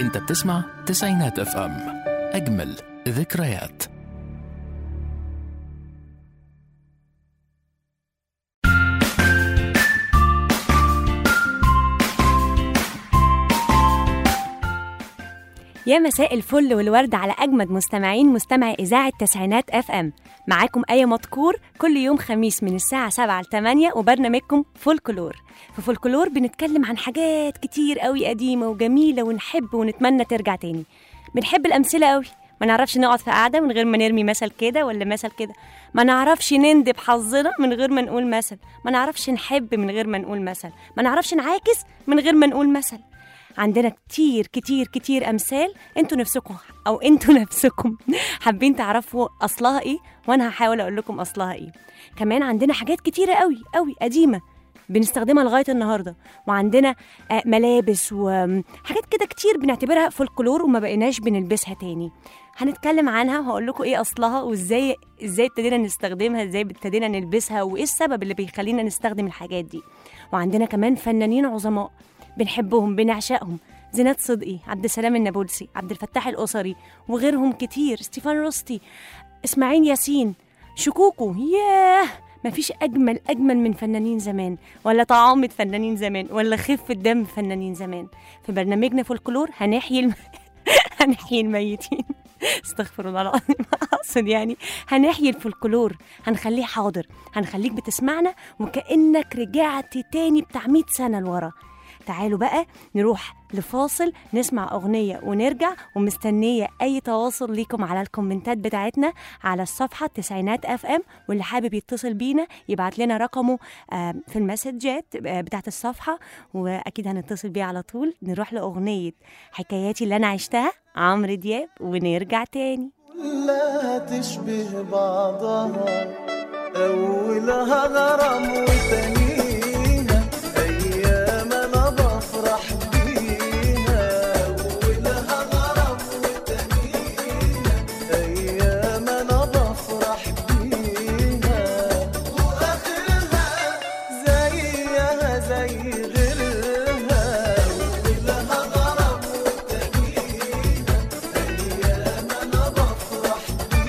انت بتسمع تسعينات اف ام اجمل ذكريات يا مساء الفل والورد على أجمد مستمعين مستمع إذاعة تسعينات اف ام معاكم آية مذكور كل يوم خميس من الساعة 7 ل 8 وبرنامجكم فولكلور في فولكلور بنتكلم عن حاجات كتير قوي قديمة وجميلة ونحب ونتمنى ترجع تاني بنحب الأمثلة قوي ما نعرفش نقعد في قعدة من غير ما نرمي مثل كده ولا مثل كده ما نعرفش نندب حظنا من غير ما نقول مثل ما نعرفش نحب من غير ما نقول مثل ما نعرفش نعاكس من غير ما نقول مثل عندنا كتير كتير كتير امثال انتوا نفسكم او انتوا نفسكم حابين تعرفوا اصلها ايه وانا هحاول اقول لكم اصلها ايه كمان عندنا حاجات كتيره قوي قوي قديمه بنستخدمها لغايه النهارده وعندنا آه، ملابس وحاجات كده كتير بنعتبرها فولكلور وما بقيناش بنلبسها تاني هنتكلم عنها وهقول لكم ايه اصلها وازاي ازاي ابتدينا نستخدمها ازاي ابتدينا نلبسها وايه السبب اللي بيخلينا نستخدم الحاجات دي وعندنا كمان فنانين عظماء بنحبهم بنعشقهم زينات صدقي عبد السلام النابلسي عبد الفتاح الأسري وغيرهم كتير ستيفان روستي إسماعيل ياسين شكوكو ياه مفيش أجمل أجمل من فنانين زمان ولا طعامة فنانين زمان ولا خفة دم فنانين زمان في برنامجنا فولكلور هنحيي الم... هنحيي الميتين استغفر الله العظيم اقصد يعني هنحيي الفولكلور هنخليه حاضر هنخليك بتسمعنا وكأنك رجعت تاني بتاع 100 سنة لورا تعالوا بقى نروح لفاصل نسمع أغنية ونرجع ومستنية أي تواصل ليكم على الكومنتات بتاعتنا على الصفحة تسعينات اف ام واللي حابب يتصل بينا يبعت لنا رقمه آه، في المسجات آه، بتاعت الصفحة وأكيد هنتصل بيه على طول نروح لأغنية حكاياتي اللي أنا عشتها عمرو دياب ونرجع تاني كلها تشبه بعضها أولها غرام وتانيها أيام أنا بفرح بيها أولها غرام وتانيها أيام أنا بفرح بيها وآخرها زيها زي غيرها أولها غرام وتانيها أيام أنا بفرح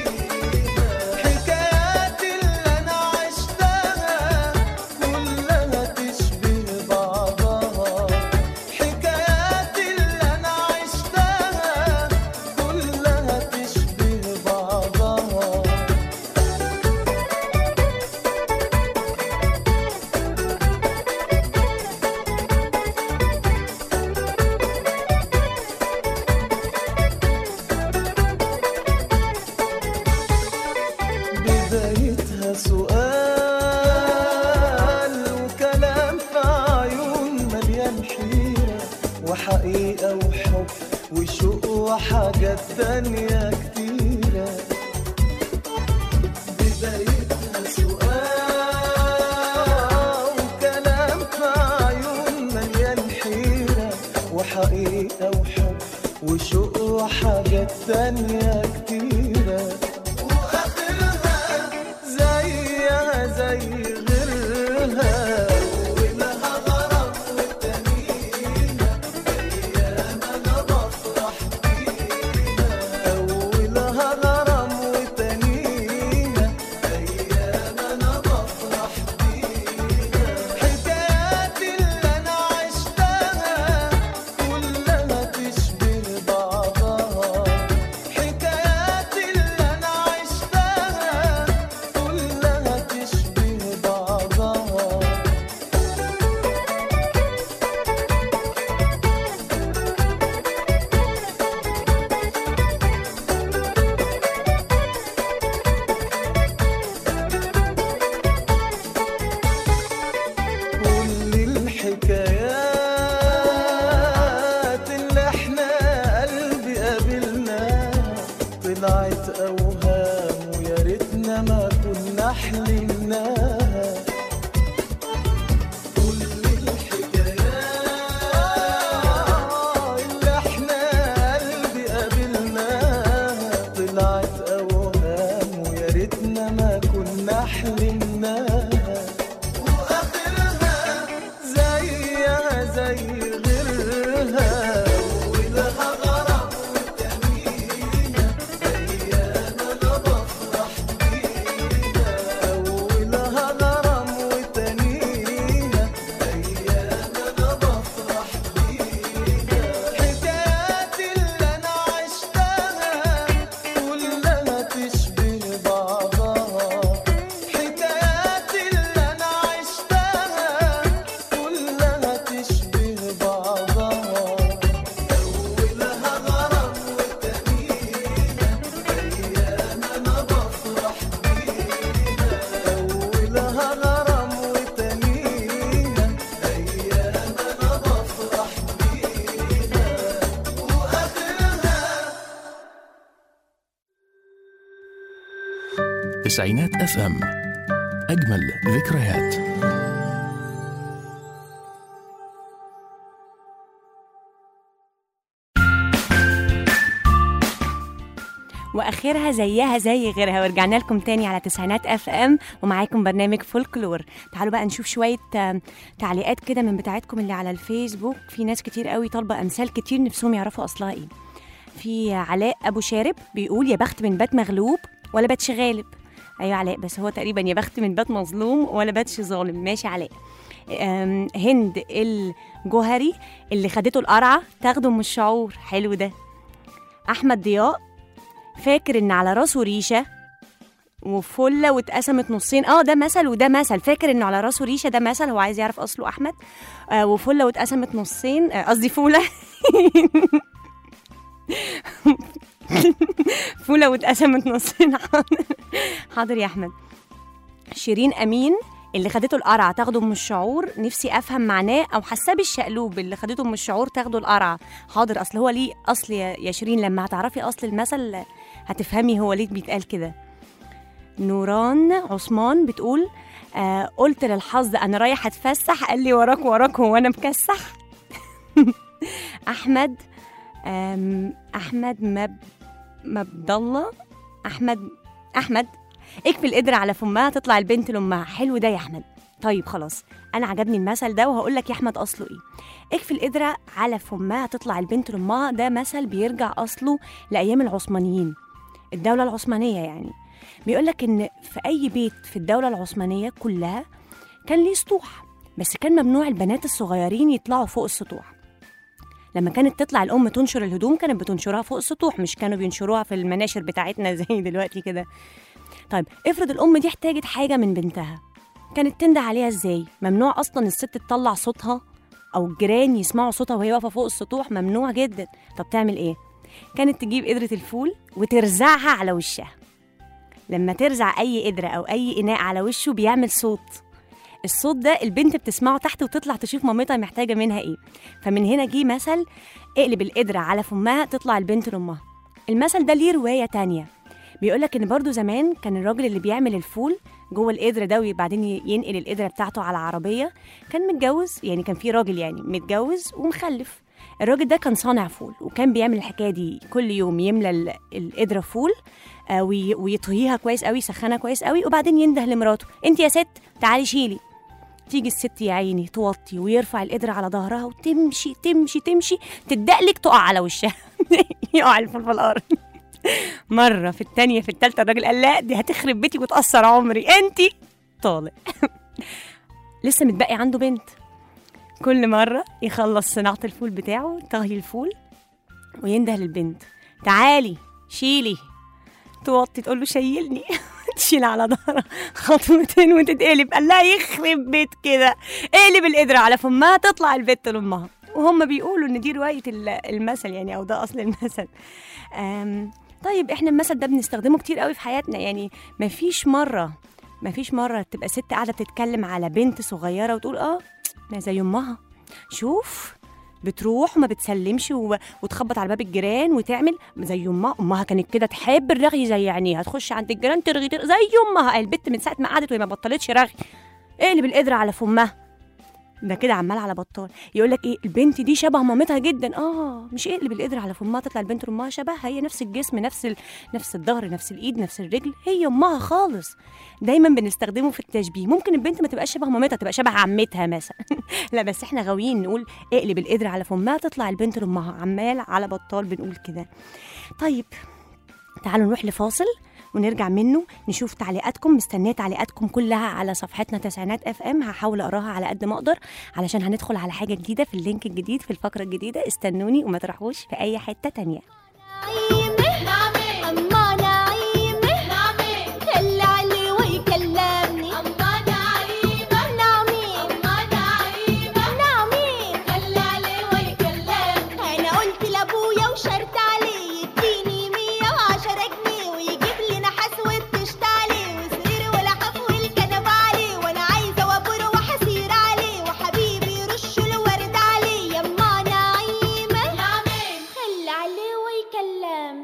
حكاياتي اللي أنا عشتها كلها تشبه بعضها حكاياتي اللي أنا عشتها كلها تشبه بعضها بدايتها سؤال وكلام في عيون مليان حيرة وحقيقة وحب وشوق وحاجات تانية كتيرة بدايتها سؤال وكلام في عيون مليان حيرة وحقيقة وحب وشوق وحاجات تانية كتيرة وآخرها زيها زي غيرها ولها غرام وتانيها أيام أنا بفرح بيها أولها غرام وتانيها أيام أنا بفرح بيها حكاياتي اللي أنا عشتها كلها تشبه بعضها حكاياتي تسعينات اف ام اجمل ذكريات واخرها زيها زي غيرها ورجعنا لكم تاني على تسعينات اف ام ومعاكم برنامج فولكلور تعالوا بقى نشوف شويه آم، تعليقات كده من بتاعتكم اللي على الفيسبوك في ناس كتير قوي طالبه امثال كتير نفسهم يعرفوا اصلها ايه في علاء ابو شارب بيقول يا بخت من بات مغلوب ولا باتش غالب ايوه علاء بس هو تقريبا يا بخت من بات مظلوم ولا باتش ظالم ماشي علاء أم، هند الجوهري اللي خدته القرعه تاخده من الشعور حلو ده احمد ضياء فاكر ان على راسه ريشه وفله واتقسمت نصين اه ده مثل وده مثل فاكر انه على راسه ريشه ده مثل هو عايز يعرف اصله احمد آه وفله واتقسمت نصين آه، قصدي فوله فوله واتقسمت نصين حاضر حاضر يا احمد شيرين امين اللي خدته القرعه تاخده من الشعور نفسي افهم معناه او حساب الشقلوب اللي خدته من الشعور تاخده القرعه حاضر اصل هو ليه اصل يا يا شيرين لما هتعرفي اصل المثل هتفهمي هو ليه بيتقال كده نوران عثمان بتقول آه قلت للحظ انا رايح اتفسح قال لي وراك وراك هو انا مكسح احمد آم، احمد مب مبد الله احمد احمد اكفي القدرة على فمها تطلع البنت لامها حلو ده يا احمد طيب خلاص انا عجبني المثل ده وهقول لك يا احمد اصله ايه اكفي القدرة على فمها تطلع البنت لامها ده مثل بيرجع اصله لايام العثمانيين الدولة العثمانية يعني بيقول لك ان في اي بيت في الدولة العثمانية كلها كان ليه سطوح بس كان ممنوع البنات الصغيرين يطلعوا فوق السطوح لما كانت تطلع الام تنشر الهدوم كانت بتنشرها فوق السطوح مش كانوا بينشروها في المناشر بتاعتنا زي دلوقتي كده طيب افرض الام دي احتاجت حاجه من بنتها كانت تنده عليها ازاي ممنوع اصلا الست تطلع صوتها او الجيران يسمعوا صوتها وهي واقفه فوق السطوح ممنوع جدا طب تعمل ايه كانت تجيب قدره الفول وترزعها على وشها لما ترزع اي قدره او اي اناء على وشه بيعمل صوت الصوت ده البنت بتسمعه تحت وتطلع تشوف مامتها محتاجه منها ايه فمن هنا جه مثل اقلب القدره على فمها تطلع البنت لامها المثل ده ليه روايه تانية بيقولك ان برضو زمان كان الراجل اللي بيعمل الفول جوه القدره ده وبعدين ي- ينقل القدره بتاعته على عربيه كان متجوز يعني كان في راجل يعني متجوز ومخلف الراجل ده كان صانع فول وكان بيعمل الحكايه دي كل يوم يملى ال- القدره فول آه، وي- ويطهيها كويس قوي يسخنها كويس قوي وبعدين ينده لمراته انت يا ست تعالي شيلي تيجي الست يا عيني توطي ويرفع القدرة على ظهرها وتمشي تمشي تمشي تدقلك تقع على وشها يقع الفول في الارض مرة في التانية في التالتة الراجل قال لا دي هتخرب بيتي وتأثر عمري انتي طالق لسه متبقي عنده بنت كل مرة يخلص صناعة الفول بتاعه طهي الفول وينده للبنت تعالي شيلي توطي تقول له شيلني تشيل على ظهرها خطوتين وتتقلب قال لها يخرب بيت كده اقلب القدرة على فمها تطلع البت لامها وهم بيقولوا ان دي رواية ال- المثل يعني او ده اصل المثل أم طيب احنا المثل ده بنستخدمه كتير قوي في حياتنا يعني مفيش مرة مفيش مرة تبقى ست قاعدة بتتكلم على بنت صغيرة وتقول اه ما زي امها شوف بتروح وما بتسلمش و... وتخبط على باب الجيران وتعمل زي امها امها كانت كده تحب الرغي زي عينيها تخش عند الجيران ترغي, ترغي زي امها البت من ساعه ما قعدت وهي ما بطلتش رغي اقلب القدره على فمها ده كده عمال على بطال يقول لك ايه البنت دي شبه مامتها جدا اه مش اقلب القدره على فمها تطلع البنت لامها شبهها هي نفس الجسم نفس ال... نفس الظهر نفس الايد نفس الرجل هي امها خالص دايما بنستخدمه في التشبيه ممكن البنت ما تبقاش شبه مامتها تبقى شبه عمتها مثلا لا بس احنا غاويين نقول اقلب القدره على فمها تطلع البنت لامها عمال على بطال بنقول كده طيب تعالوا نروح لفاصل ونرجع منه نشوف تعليقاتكم مستنيه تعليقاتكم كلها على صفحتنا تسعينات اف ام هحاول اقراها على قد ما اقدر علشان هندخل على حاجه جديده في اللينك الجديد في الفقره الجديده استنوني وما تروحوش في اي حته تانية نعيمة أما نعيمة خلى علي ويكلمني أما نعيمة نعمي أما نعيمة نعمي خلى علي ويكلمني أنا قلت لأبويا وشرت عليه يديني مية وعشرة جنيه ويجيب لي نحاس والطشت عليه وسرير ولحاف والكنب عليه وأنا عايزة وابور وحسير عليه وحبيبي يرش الورد عليه يما نعيمة خلى عليه ويكلمني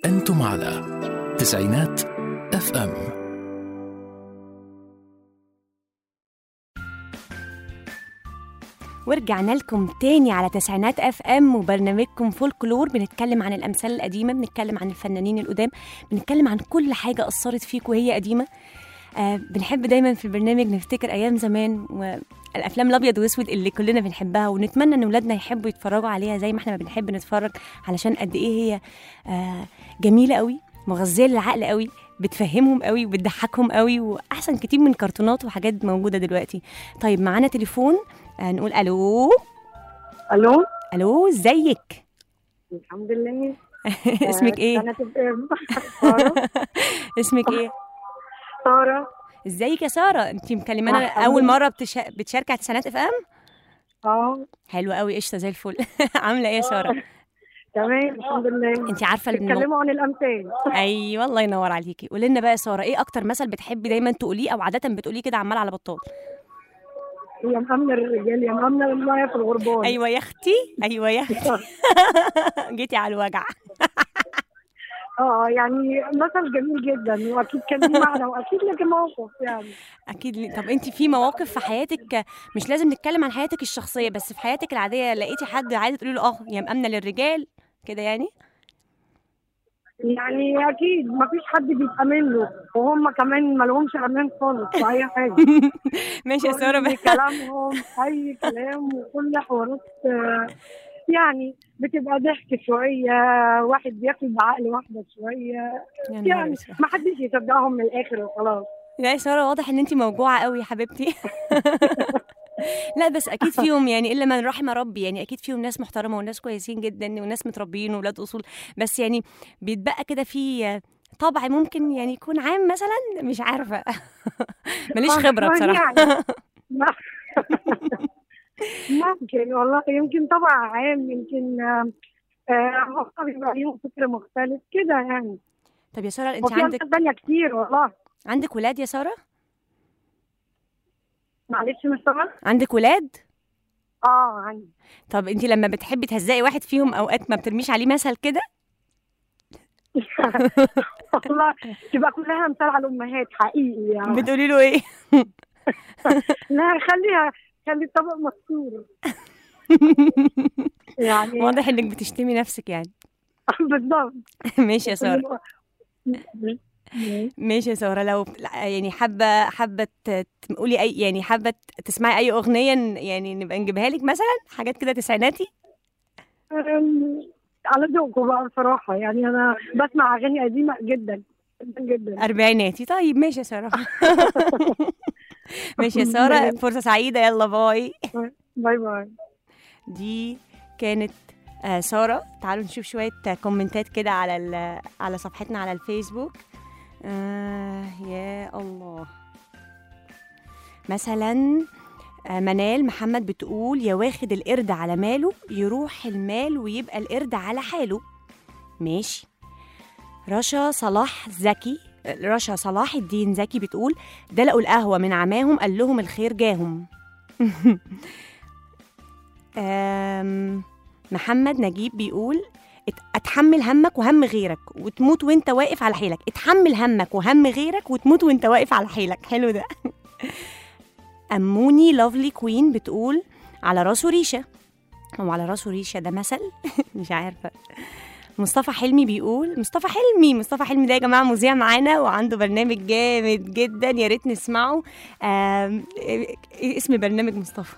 أنتم على تسعينات اف ام ورجعنا لكم تاني على تسعينات اف ام وبرنامجكم فولكلور بنتكلم عن الامثال القديمه بنتكلم عن الفنانين القدام بنتكلم عن كل حاجه اثرت فيك وهي قديمه آه بنحب دايما في البرنامج نفتكر ايام زمان والافلام الابيض واسود اللي كلنا بنحبها ونتمنى ان اولادنا يحبوا يتفرجوا عليها زي ما احنا ما بنحب نتفرج علشان قد ايه هي آه جميله قوي مغذيه للعقل قوي بتفهمهم قوي وبتضحكهم قوي واحسن كتير من كرتونات وحاجات موجوده دلوقتي طيب معانا تليفون آه نقول الو الو الو ازيك الحمد لله اسمك ايه انا تبقى ساره اسمك ايه ساره ازيك يا ساره انت مكلمانا الحمد اول لله. مره بتش... بتشاركي على تسعينات اف ام اه حلوه قوي قشطه زي الفل عامله ايه يا ساره تمام الحمد لله انت عارفه انه بيتكلموا عن الامثال ايوه الله ينور عليكي قولي لنا بقى يا ساره ايه اكتر مثل بتحبي دايما تقوليه او عاده بتقوليه كده عمال على بطال يا مأمنة الرجال يا مأمنة المايه في الغربان ايوه يا اختي ايوه يا اختي جيتي على الوجع اه يعني مثل جميل جدا واكيد كان ليه معنى واكيد لك موقف يعني اكيد لي- طب انت في مواقف في حياتك مش لازم نتكلم عن حياتك الشخصيه بس في حياتك العاديه لقيتي حد عايزه تقولي له اه يا مأمنه للرجال كده يعني يعني اكيد ما فيش حد بيتأمن له وهم كمان ما لهمش امان خالص في اي حاجه ماشي يا ساره كل بقى كلامهم اي كلام وكل حوارات آه، يعني بتبقى ضحك شويه واحد بياكل بعقل واحده شويه يا نهار يعني أسود. ما حدش يصدقهم من الاخر وخلاص لا يا ساره واضح ان انت موجوعه قوي يا حبيبتي لا بس اكيد فيهم يعني الا من رحم ربي يعني اكيد فيهم ناس محترمه وناس كويسين جدا وناس متربيين وولاد اصول بس يعني بيتبقى كده في طبع ممكن يعني يكون عام مثلا مش عارفه ماليش خبره بصراحه يعني ما- ممكن والله يمكن طبعا عام يمكن آه، آه، هم بيبقى ليهم فكر مختلف كده يعني طب يا ساره انت وفي عندك أمثال تانية كتير والله عندك ولاد يا ساره معلش مش سامعة؟ عندك ولاد اه عندي طب انت لما بتحبي تهزقي واحد فيهم اوقات ما بترميش عليه مثل كده والله تبقى كلها امثال على الامهات حقيقي يعني بتقولي له ايه لا خليها خلي الطبق مكسور يعني واضح انك بتشتمي نفسك يعني بالظبط ماشي يا ساره ماشي يا ساره لو لا، يعني حابه حابه ت- تقولي اي يعني حابه ت- تسمعي اي اغنيه ن- يعني نبقى نجيبها لك مثلا حاجات كده تسعيناتي أم، على ذوقكم بقى بصراحة يعني أنا بسمع أغاني قديمة جدا جدا جدا اربعيناتي طيب ماشي يا ساره ماشي يا ساره فرصه سعيده يلا باي باي باي دي كانت آه ساره تعالوا نشوف شويه آه، كومنتات كده على ال- على صفحتنا على الفيسبوك آه يا الله مثلا آه، منال محمد بتقول يا واخد القرد على ماله يروح المال ويبقى القرد على حاله ماشي رشا صلاح زكي رشا صلاح الدين زكي بتقول دلقوا القهوة من عماهم قال لهم الخير جاهم آم، محمد نجيب بيقول ات- اتحمل همك وهم غيرك وتموت وانت واقف على حيلك اتحمل همك وهم غيرك وتموت وانت واقف على حيلك حلو ده أموني لافلي كوين بتقول على راسه ريشة هو على راسه ريشة ده مثل مش عارفة مصطفى حلمي بيقول مصطفى حلمي مصطفى حلمي ده يا جماعة مذيع معانا وعنده برنامج جامد جدا يا ريت نسمعه آم، إيه إيه اسم برنامج مصطفى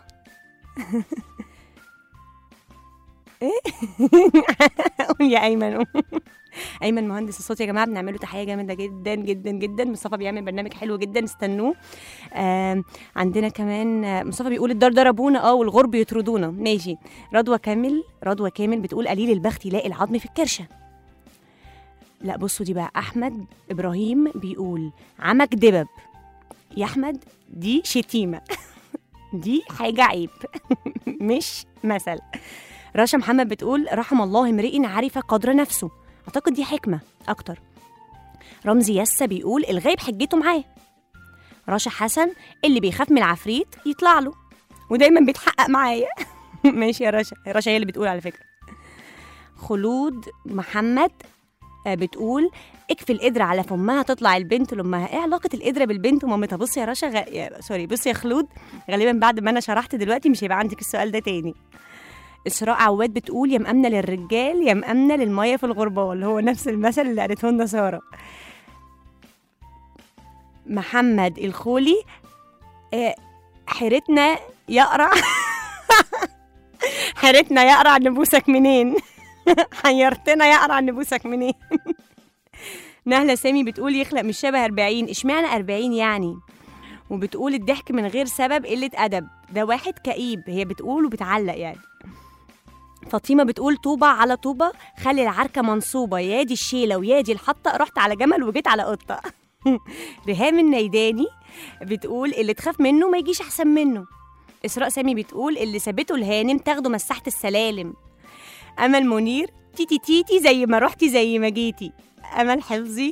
ايه قول يا ايمن قول. ايمن مهندس الصوت يا جماعه بنعمله تحيه جامده جدا جدا جدا مصطفى بيعمل برنامج حلو جدا استنوه آم، عندنا كمان آه، مصطفى بيقول الدار ضربونا اه والغرب يطردونا ماشي رضوى كامل رضوى كامل بتقول قليل البخت يلاقي العظم في الكرشه لا بصوا دي بقى احمد ابراهيم بيقول عمك دبب يا احمد دي شتيمه دي حاجه عيب مش مثل رشا محمد بتقول رحم الله امرئ عرف قدر نفسه اعتقد دي حكمه اكتر رمزي يسا بيقول الغيب حجته معاه رشا حسن اللي بيخاف من العفريت يطلع له ودايما بيتحقق معايا ماشي يا رشا رشا هي اللي بتقول على فكره خلود محمد آه، بتقول اكفي القدرة على فمها تطلع البنت لامها ايه علاقة القدرة بالبنت ومامتها بصي يا رشا غ... يا... سوري بصي يا خلود غالبا بعد ما انا شرحت دلوقتي مش هيبقى عندك السؤال ده تاني إسراء عواد بتقول يا مأمنة للرجال يا مأمنة للمية في الغربة اللي هو نفس المثل اللي قالته لنا سارة محمد الخولي آه، حيرتنا يقرع حيرتنا يقرع نبوسك منين حيرتنا يقرع نبوسك منين نهلة سامي بتقول يخلق مش شبه 40 اشمعنى 40 يعني وبتقول الضحك من غير سبب قلة أدب ده واحد كئيب هي بتقول وبتعلق يعني فاطمة بتقول طوبة على طوبة خلي العركة منصوبة يا دي الشيلة ويا دي الحطة رحت على جمل وجيت على قطة ريهام النيداني بتقول اللي تخاف منه ما يجيش أحسن منه إسراء سامي بتقول اللي سابته الهانم تاخده مساحة السلالم أمل منير تيتي تيتي زي ما رحتي زي ما جيتي أمل حفظي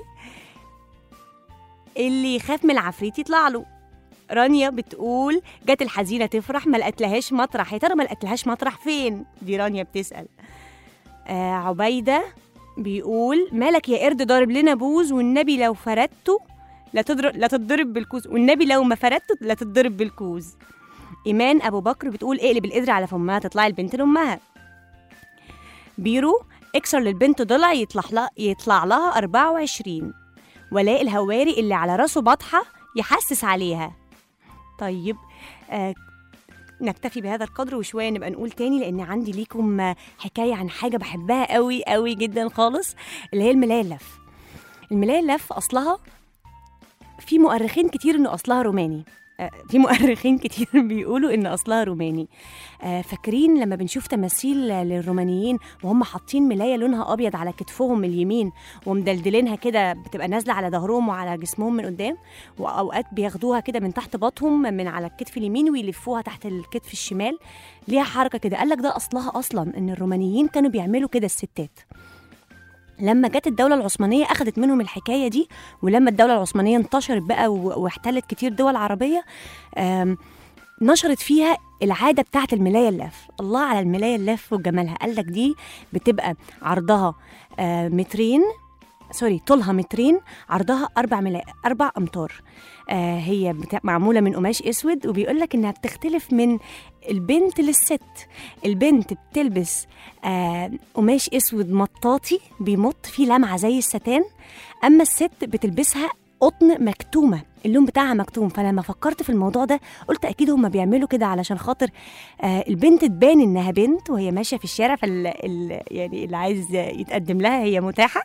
اللي يخاف من العفريت يطلع له رانيا بتقول جت الحزينة تفرح ما لقتلهاش مطرح يا ترى ما لقتلهاش مطرح فين دي رانيا بتسأل آه عبيدة بيقول مالك يا قرد ضارب لنا بوز والنبي لو فردته لا تضرب لا تتضرب بالكوز والنبي لو ما فردته لا تتضرب بالكوز إيمان أبو بكر بتقول اقلب القدر على فمها تطلع البنت لأمها بيرو اكسر للبنت ضلع يطلع لها يطلع لها 24 ولاء الهواري اللي على راسه بطحة يحسس عليها طيب آه نكتفي بهذا القدر وشويه نبقى نقول تاني لان عندي ليكم آه، حكايه عن حاجه بحبها قوي قوي جدا خالص اللي هي الملايه اللف الملايه اللف اصلها في مؤرخين كتير انه اصلها روماني آه، في مؤرخين كتير بيقولوا ان اصلها روماني آه، فاكرين لما بنشوف تماثيل للرومانيين وهم حاطين ملايه لونها ابيض على كتفهم اليمين ومدلدلينها كده بتبقى نازله على ظهرهم وعلى جسمهم من قدام واوقات بياخدوها كده من تحت باطهم من على الكتف اليمين ويلفوها تحت الكتف الشمال ليها حركه كده قال لك ده اصلها اصلا ان الرومانيين كانوا بيعملوا كده الستات لما جت الدولة العثمانية أخذت منهم الحكاية دي ولما الدولة العثمانية انتشرت بقى و- واحتلت كتير دول عربية آم، نشرت فيها العادة بتاعت الملاية اللف الله على الملاية اللف وجمالها قال لك دي بتبقى عرضها آه، مترين سوري طولها مترين عرضها أربع ملا... أربع أمتار آه هي بتا... معمولة من قماش أسود وبيقول لك إنها بتختلف من البنت للست البنت بتلبس آه قماش أسود مطاطي بيمط فيه لمعة زي الستان أما الست بتلبسها قطن مكتومة اللون بتاعها مكتوم فلما فكرت في الموضوع ده قلت اكيد هما بيعملوا كده علشان خاطر آه البنت تبان انها بنت وهي ماشيه في الشارع فال ال- يعني اللي عايز يتقدم لها هي متاحه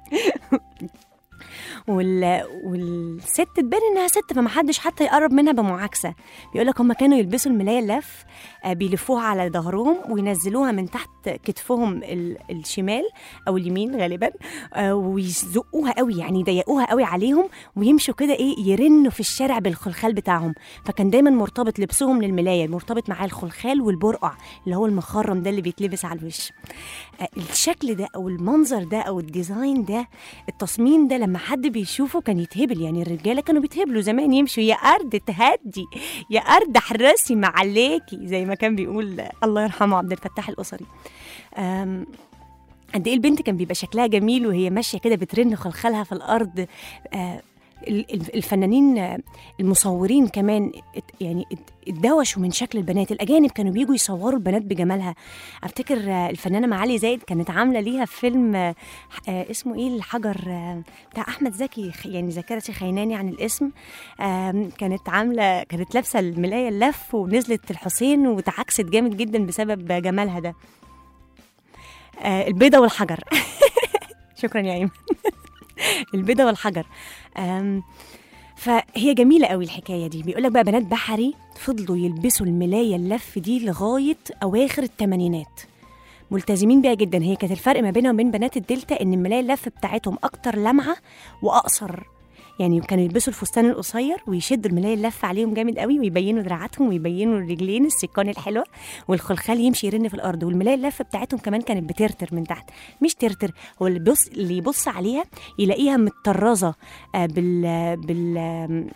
وال... والست تبان انها ست فمحدش حتى يقرب منها بمعاكسه بيقول لك هم كانوا يلبسوا الملايه اللف آه، بيلفوها على ظهرهم وينزلوها من تحت كتفهم ال... الشمال او اليمين غالبا آه، ويزقوها قوي يعني يضيقوها قوي عليهم ويمشوا كده ايه يرنوا في الشارع بالخلخال بتاعهم فكان دايما مرتبط لبسهم للملايه مرتبط معاه الخلخال والبرقع اللي هو المخرم ده اللي بيتلبس على الوش آه، الشكل ده او المنظر ده او الديزاين ده التصميم ده لما حد بيشوفه كان يتهبل يعني الرجاله كانوا بيتهبلوا زمان يمشوا يا ارض تهدي يا ارض حرسي معليكي زي ما كان بيقول الله يرحمه عبد الفتاح الاسري أم، قد ايه البنت كان بيبقى شكلها جميل وهي ماشيه كده بترن خلخلها في الارض آه، ال- ال- الفنانين آه، المصورين كمان ات- يعني ات- اتدوشوا من شكل البنات الاجانب كانوا بيجوا يصوروا البنات بجمالها افتكر آه، الفنانه معالي زايد كانت عامله ليها فيلم آه، آه، اسمه ايه الحجر آه، بتاع احمد زكي خ- يعني ذاكرتي خيناني عن الاسم آم، كانت عامله كانت لابسه الملايه اللف ونزلت الحسين وتعكست جامد جدا بسبب جمالها ده آه، البيضه والحجر شكرا يا ايمن البيضه والحجر آم، فهي جميله قوي الحكايه دي بيقول لك بقى بنات بحري فضلوا يلبسوا الملايه اللف دي لغايه اواخر الثمانينات ملتزمين بيها جدا هي كانت الفرق ما بينها وبين بنات الدلتا ان الملايه اللف بتاعتهم اكتر لمعه واقصر يعني كانوا يلبسوا الفستان القصير ويشدوا الملايه اللف عليهم جامد قوي ويبينوا دراعاتهم ويبينوا الرجلين السكان الحلوه والخلخال يمشي يرن في الارض والملايه اللف بتاعتهم كمان كانت بترتر من تحت مش ترتر هو اللي بيبص اللي يبص عليها يلاقيها متطرزه آه، بال بال آم،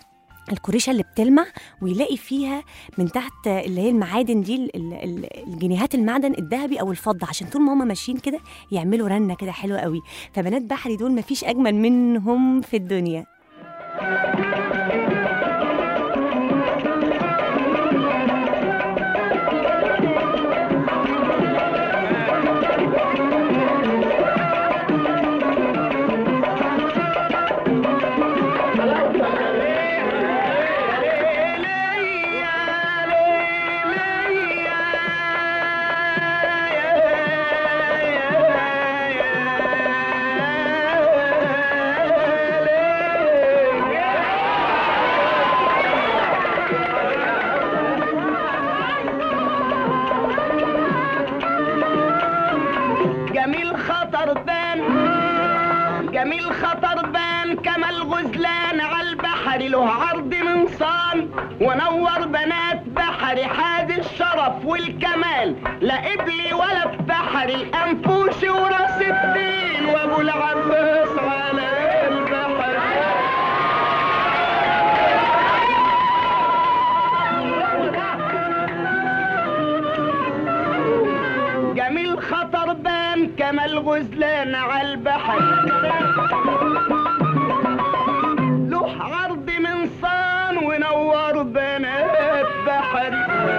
الكوريشه اللي بتلمع ويلاقي فيها من تحت اللي هي المعادن دي ال- ال- ال- الجنيهات المعدن الذهبي او الفضه عشان طول ما هم ماشيين كده يعملوا رنه كده حلوه قوي فبنات بحري دول مفيش اجمل منهم في الدنيا جميل خطر بان جميل خطر بان كما الغزلان على البحر له عرض من صان ونور بنات بحري حاد الشرف والكمال لا قبلي ولا في بحري انفوشي وراس الدين وابو العباس على البحر جميل خطر بان كما الغزلان على البحر له عرض من صان ونور بنات بحر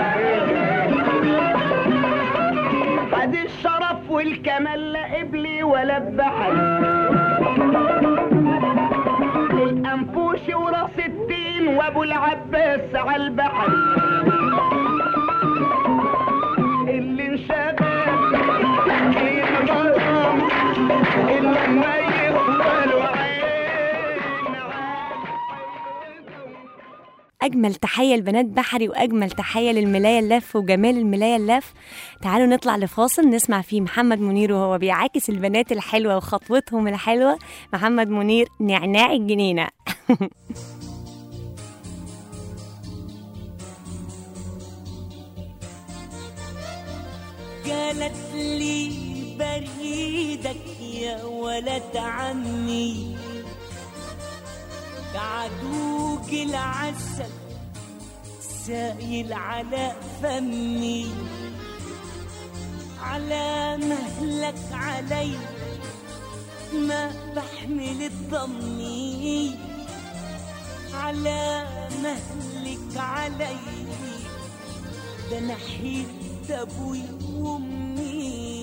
حد الشرف والكمال لا قبلي ولا بحر الانفوشي وراس الدين وابو العباس على البحر اللي انشغل ينغرم اللي ما يقبل عين اجمل تحيه لبنات بحري واجمل تحيه للملايه اللف وجمال الملايه اللف تعالوا نطلع لفاصل نسمع فيه محمد منير وهو بيعاكس البنات الحلوه وخطوتهم الحلوه محمد منير نعناع الجنينه قالت لي بريدك يا ولد عمي بعدوك العسل سايل على فمي على مهلك علي ما بحمل ضمي على مهلك علي ده نحيت ابوي وامي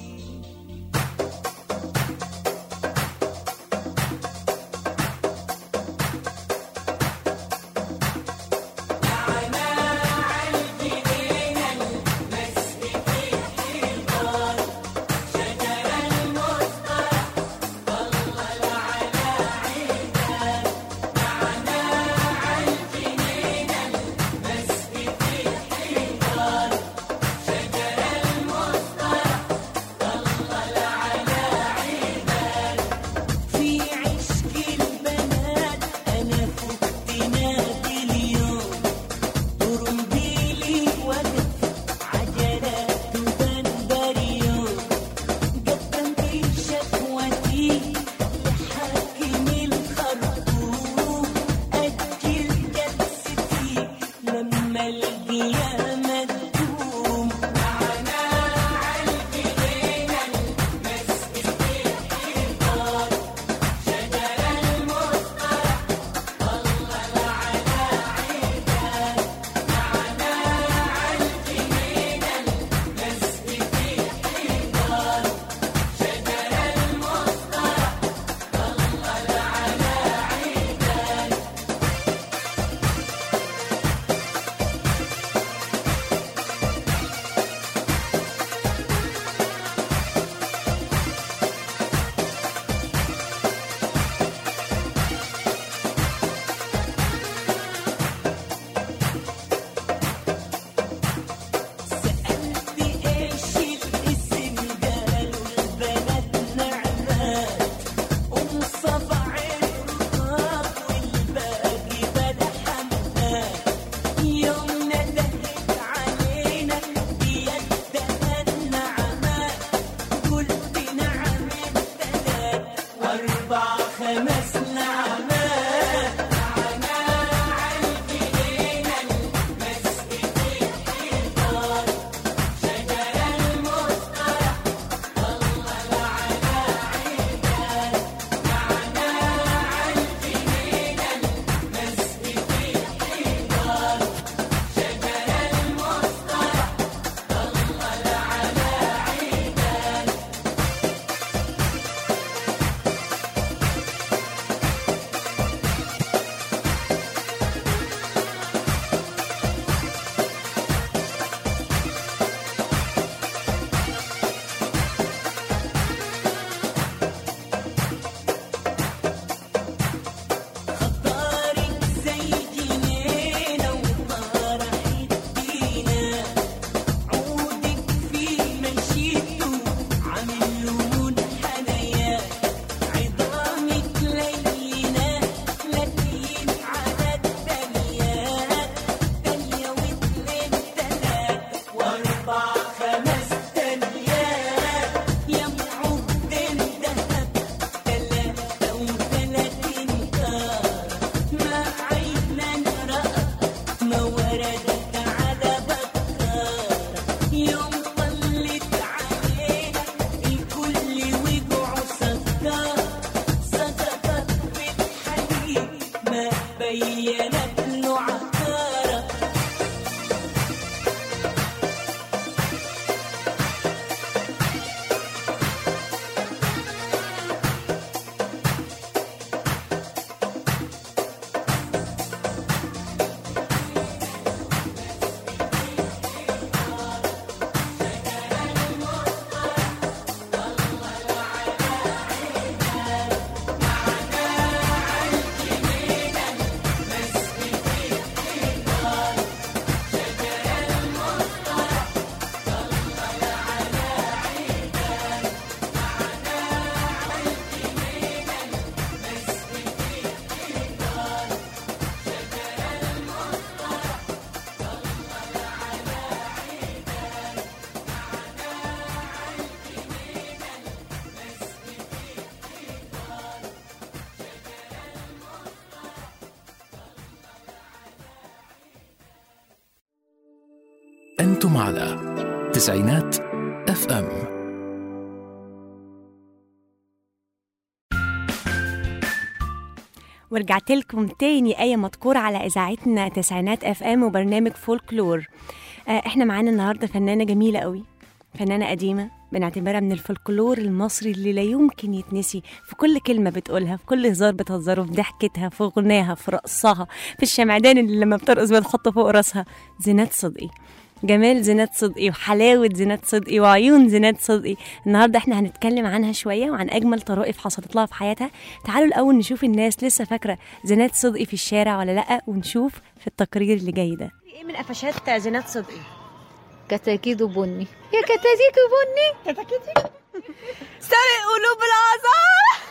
في عشق البنات انا فقت نادي اليوم طرمبيلي وقف عجلات بندريون قدمت شكوتي لحاكم الخرطوم اجل جلستي لما القيامه تقوم سألت إيش الاسم قالوا البنات نعمات أم صبع الرقاب والباقي بلا حمات يوم ندهت علينا بيدها النعمات قلت نعم الثلاث أربع خمس نعمات أنتم على تسعينات اف ام ورجعت لكم تاني آية مذكورة على إذاعتنا تسعينات اف ام وبرنامج فولكلور آه احنا معانا النهاردة فنانة جميلة قوي فنانة قديمة بنعتبرها من الفولكلور المصري اللي لا يمكن يتنسي في كل كلمة بتقولها في كل هزار بتهزره في ضحكتها في غناها في رقصها في الشمعدان اللي لما بترقص بتحطه فوق راسها زينات صدقي جمال زينات صدقي وحلاوة زينات صدقي وعيون زينات صدقي النهاردة احنا هنتكلم عنها شوية وعن أجمل طرائف حصلت لها في حياتها تعالوا الأول نشوف الناس لسه فاكرة زينات صدقي في الشارع ولا لأ ونشوف في التقرير اللي جاي ده ايه من قفشات زينات صدقي كتاكيد بني يا كتاكيد بني سرق قلوب العذاب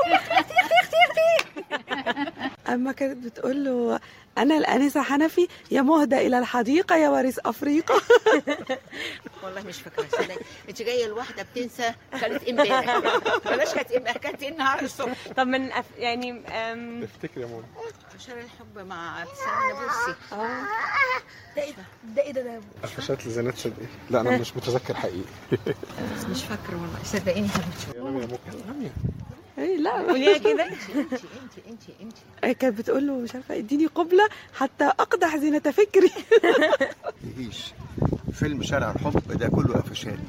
أما كانت بتقول له أنا الأنسة حنفي يا مهدى إلى الحديقة يا وارث أفريقيا والله مش فاكره صدق انت جايه الواحده بتنسى كانت امبارح بلاش كانت امبارح كانت النهار الصبح طب من أف... يعني أم... افتكر يا ماما شارع الحب مع ابتسام نابلسي ده ايه ده ده ايه ده ده قفشات لزينات صدقي لا انا مش متذكر حقيقي بس مش فاكره والله صدقيني حبيبتي يا رامي يا ممكن رامي إيه لا قوليها كده انت انت انت انت إيه كانت بتقول له مش عارفة اديني قبلة حتى أقدح زينة فكري يعيش فيلم شارع الحب ده كله قفشات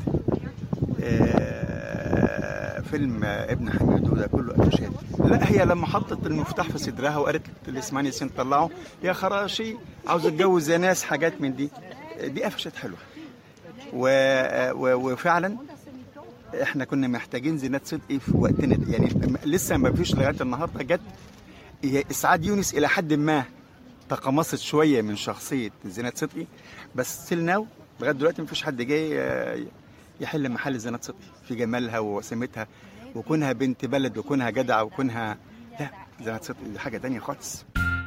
آه، فيلم آه، ابن حميدو ده كله قفشات لا هي لما حطت المفتاح في صدرها وقالت لاسماعيل ياسين طلعه يا خراشي عاوز اتجوز يا ناس حاجات من دي دي قفشات حلوه و... و... وفعلا احنا كنا محتاجين زينات صدقي في وقتنا ده. يعني لسه ما فيش لغايه النهارده جت هي اسعاد يونس الى حد ما تقمصت شويه من شخصيه زينات صدقي بس ستيل ناو لغايه دلوقتي مفيش حد جاي آه، يحل محل زينات صدقي في جمالها ووسامتها وكونها بنت بلد وكونها جدعه وكونها لا زينات صدقي دي حاجه تانية خالص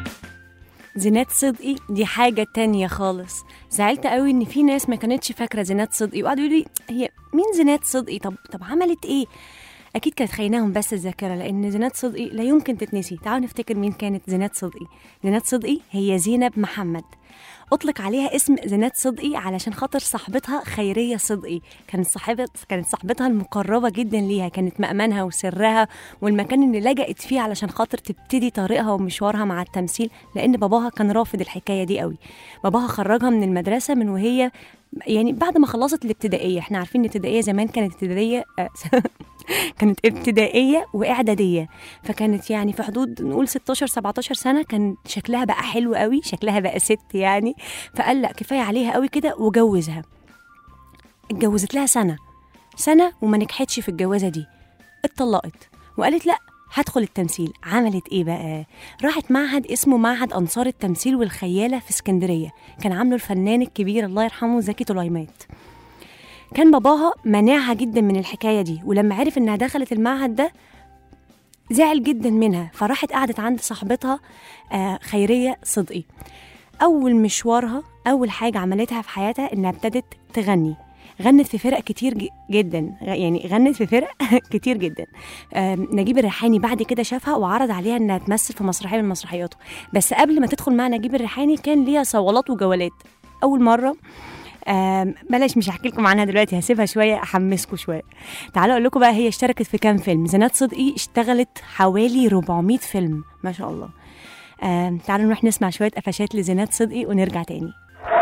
زينات صدقي دي حاجة تانية خالص زعلت قوي ان في ناس ما كانتش فاكرة زينات صدقي وقعدوا يقولوا لي هي مين زينات صدقي طب طب عملت ايه اكيد كانت خايناهم بس الذاكرة لان زينات صدقي لا يمكن تتنسي تعالوا نفتكر مين كانت زينات صدقي زينات صدقي هي زينب محمد اطلق عليها اسم زينات صدقي علشان خاطر صاحبتها خيريه صدقي كانت صاحبه كانت صاحبتها المقربه جدا ليها كانت مأمنها وسرها والمكان اللي لجأت فيه علشان خاطر تبتدي طريقها ومشوارها مع التمثيل لان باباها كان رافض الحكايه دي قوي باباها خرجها من المدرسه من وهي يعني بعد ما خلصت الابتدائيه احنا عارفين الابتدائيه زمان كانت ابتدائيه آه، كانت ابتدائيه واعداديه فكانت يعني في حدود نقول 16 17 سنه كان شكلها بقى حلو قوي شكلها بقى ست يعني فقال لا كفايه عليها قوي كده وجوزها اتجوزت لها سنه سنه وما نجحتش في الجوازه دي اتطلقت وقالت لا هدخل التمثيل عملت ايه بقى راحت معهد اسمه معهد انصار التمثيل والخياله في اسكندريه كان عامله الفنان الكبير الله يرحمه زكي طليمات كان باباها منعها جدا من الحكايه دي ولما عرف انها دخلت المعهد ده زعل جدا منها فراحت قعدت عند صاحبتها آه، خيريه صدقي اول مشوارها اول حاجه عملتها في حياتها انها ابتدت تغني غنت في فرق كتير ج- جدا غ- يعني غنت في فرق كتير جدا آم، نجيب الريحاني بعد كده شافها وعرض عليها انها تمثل في مسرحيه من مسرحياته بس قبل ما تدخل مع نجيب الريحاني كان ليها صولات وجولات اول مره آم، بلاش مش هحكي لكم عنها دلوقتي هسيبها شويه احمسكم شويه تعالوا اقول لكم بقى هي اشتركت في كام فيلم زينات صدقي اشتغلت حوالي 400 فيلم ما شاء الله آم، تعالوا نروح نسمع شويه قفشات لزينات صدقي ونرجع تاني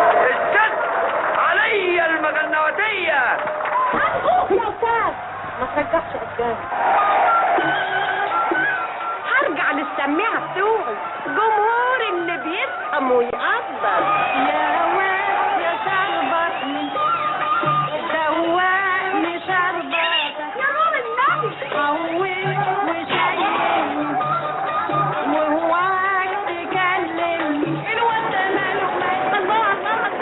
علي المغنوتية يا استاذ ما ترجعش قدام هرجع للسماعة بتوعي جمهور اللي بيفهم ويقدر يا واد يا شربت من دوقني شربت يا نور النبي حول وشيل وهواك تكلم الواد ده ماله الله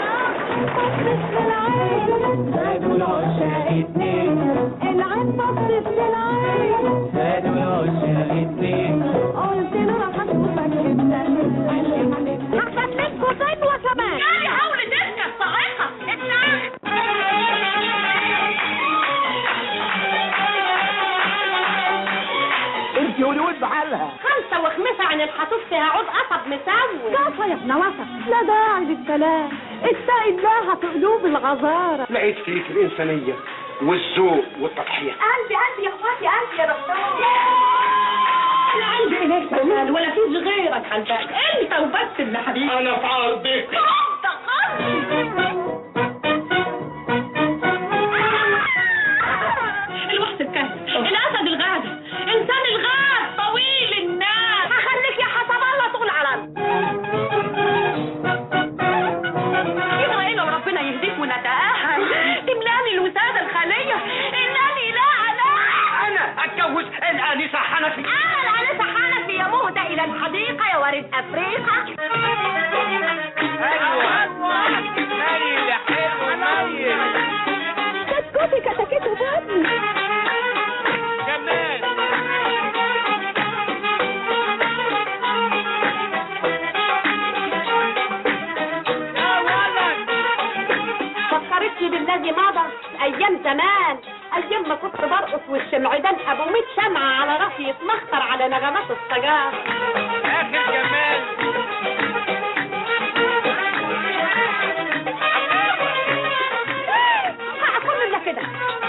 زادوا العشاق اتنين العين بصت للعين زادوا العشاق اتنين قلت له هشوفك امتى قال لي هنبقى هحفظ لكم غنوة كمان يعني حاول تركب صاعقة انت ولود بحالها خمسة وخمسة عن الحاسوس فيها عود قصب مسوي قصة يا ابن وسط لا داعي للكلام اتقي الله في قلوب الغزارة لقيت فيك الإنسانية والذوق والتضحية قلبي قلبي يا اخواتي قلبي يا دكتور انا عندي اليك جمال ولا فيش غيرك على البال انت وبس اللي حبيبي أنا في عرضك الوحش الكهف الاسد الغابة انسان الغاب طويل الناس هخليك يا حسب الله تقول على يبقى ايه لو ربنا يهديك ونتأهل تملاني الوسادة الخالية انني لا لا أنا أتجوز الآنسة حنفي انا الانسة حنفي يا مهدى الى الحديقة يا وارد افريقيا ميل يا حلو ميل كتكوتي كتكيت وبطني كمان فكرتني بالذي مضى ايام زمان ايام ما كنت برقص والشمعدان ابو ميت شمعة على راسي يتمخطر على نغمات السجار آخر جمال هكون الا كده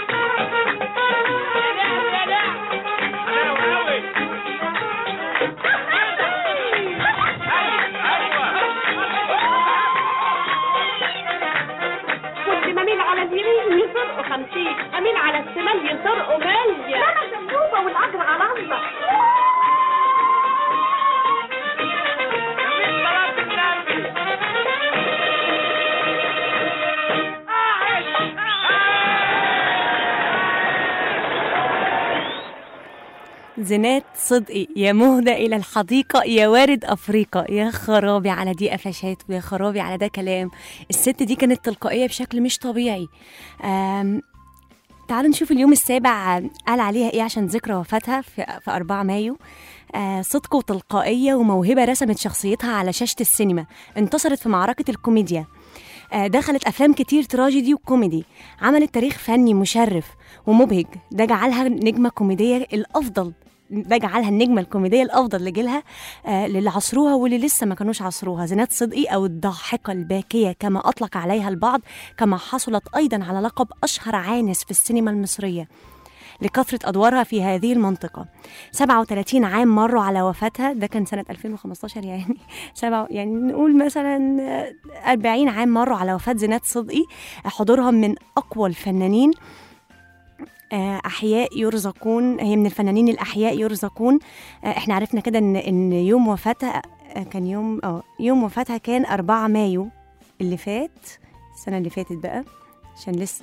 كنت مميل على اليمين يسرقوا خمسين امين على الشمال يسرقوا مية انا مندوبة والاجر على الله زينات صدقي يا مهدى إلى الحديقة يا وارد أفريقيا يا خرابي على دي قفشات ويا خرابي على ده كلام الست دي كانت تلقائية بشكل مش طبيعي آم، تعالوا نشوف اليوم السابع قال عليها ايه عشان ذكرى وفاتها في, في 4 مايو آه صدق وتلقائية وموهبة رسمت شخصيتها على شاشة السينما انتصرت في معركة الكوميديا آه دخلت أفلام كتير تراجيدي وكوميدي عملت تاريخ فني مشرف ومبهج ده جعلها نجمة كوميدية الأفضل ده جعلها النجمة الكوميدية الأفضل لجيلها آه للي عصروها واللي لسه ما كانوش عصروها زينات صدقي أو الضاحكة الباكية كما أطلق عليها البعض كما حصلت أيضا على لقب أشهر عانس في السينما المصرية لكثرة أدوارها في هذه المنطقة 37 عام مروا على وفاتها ده كان سنة 2015 يعني سبعة يعني نقول مثلا آه، 40 عام مروا على وفاة زينات صدقي حضورها من أقوى الفنانين آه، احياء يرزقون هي من الفنانين الاحياء يرزقون آه، احنا عرفنا كده ان ان يوم وفاتها آه، كان يوم اه يوم وفاتها كان 4 مايو اللي فات السنه اللي فاتت بقى عشان لسه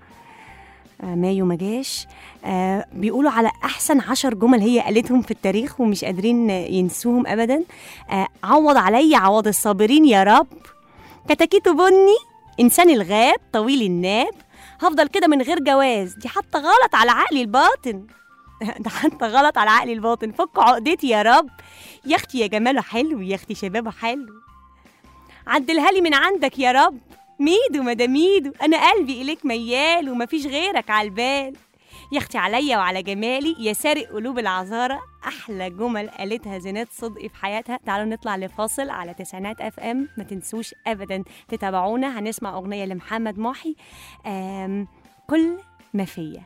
آه، مايو ما جاش آه، بيقولوا على احسن عشر جمل هي قالتهم في التاريخ ومش قادرين ينسوهم ابدا آه، عوض علي عوض الصابرين يا رب كتاكيته بني انسان الغاب طويل الناب هفضل كده من غير جواز دي حتى غلط على عقلي الباطن ده حتى غلط على عقلي الباطن فك عقدتي يا رب يا اختي يا جماله حلو يا اختي شبابه حلو عدلها لي من عندك يا رب ميدو مدام ميدو انا قلبي اليك ميال ومفيش غيرك على البال يا اختي عليا وعلى جمالي يا سارق قلوب العذارى احلى جمل قالتها زينات صدقي في حياتها تعالوا نطلع لفاصل على تسعينات اف ام ما تنسوش ابدا تتابعونا هنسمع اغنيه لمحمد محي آم، كل ما فيا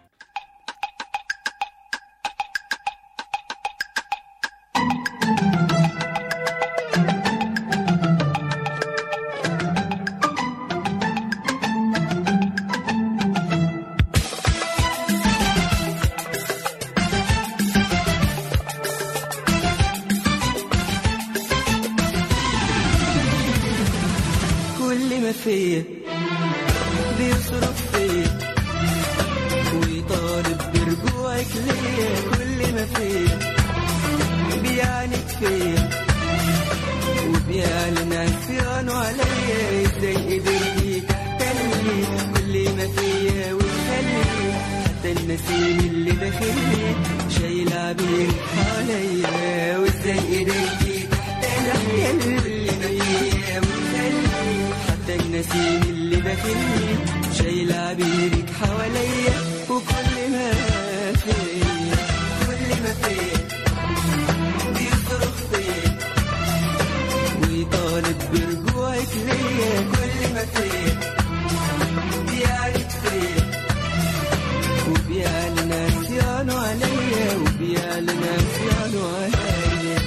كل ما فيا بيصرف فيا ويطالب برجوعك ليا كل ما فيا بيعاند فيا وبيعلن عصيانه عليا ازاي قدرتي تحتلي كل ما فيا وتخلي حتى النسيم اللي داخلي شايل عبير عليا وازاي قدرتي تحتلي كل ما فيا وتخلي حتى النسيم اللي داخلي شايل عبيرك حواليا وكل ما فيا كل ما فيا بيصرخ فيا ويطالب برجوعك ليا كل ما وبيعلن عصيانه عليا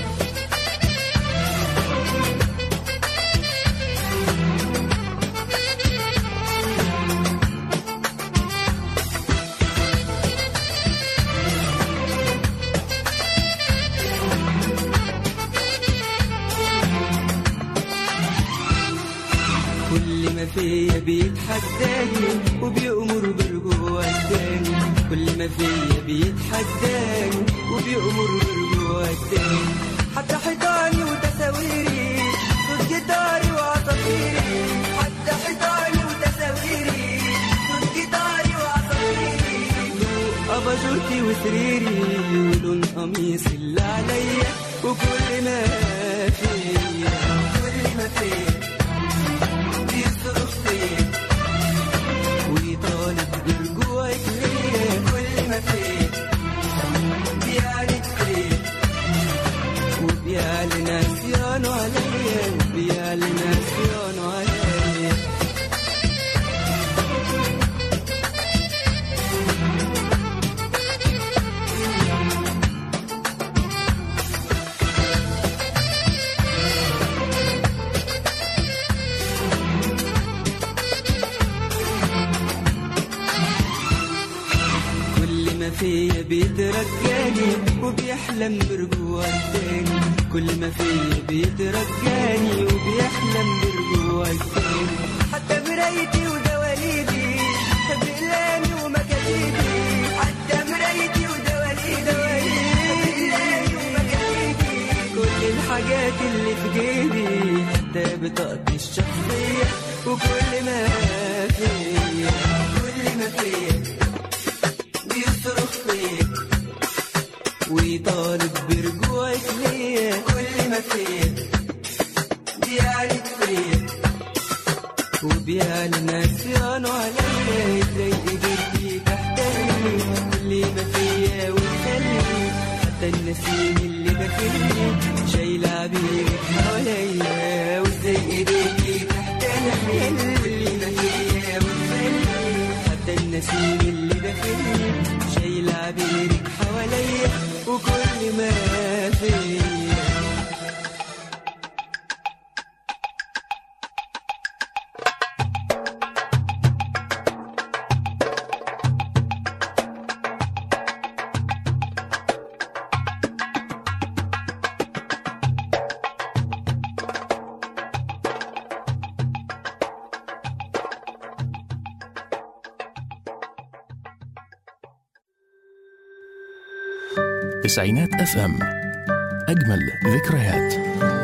كل ما فيا بيتحداني وبيأمر برجوع التاني كل ما فيا بيتحداني وبيأمر برجوع التاني حتى حيطاني وتصاويري صوت جيتاري وعصافيري حتى حيطاني وتصاويري صوت جيتاري وعصافيري ضوء أباجورتي وسريري ولون قميص اللي عليا وكل ما فيا كل ما فيا بيصرخ فيا ويطالب برجوعك ليا كل ما فيا بيعرف فيا وبيعلن عصيانه عليا وبيعلن عصيانه عليا كل ما فيا بيترجاني وبيحلم برجوع التاني كل ما فيا بيترجاني وبيحلم برجوع التاني حتى مرايتي ودواليدي بأقلامي ومكاتيبي حتى مرايتي ودواليدي بأقلامي ومكاتيبي كل الحاجات اللي في جيبي حتى بطاقتي الشخصية وكل ما فيا كل ما فيا بيصرخ فيا ويطالب برجوعك ليا كل ما فيا بيعرف فيا وبيعلن عصيانه عليا ازاي قدرتي تحتلني كل ما فيا وتخلي حتى النسيم اللي داخلني شايل عبيرك حواليا وازاي قدرتي تحتلني كل ما فيا وتخلي حتى النسيم اللي داخلني شايل عبيرك حواليا وكل ما فيا تسعينات اف ام اجمل ذكريات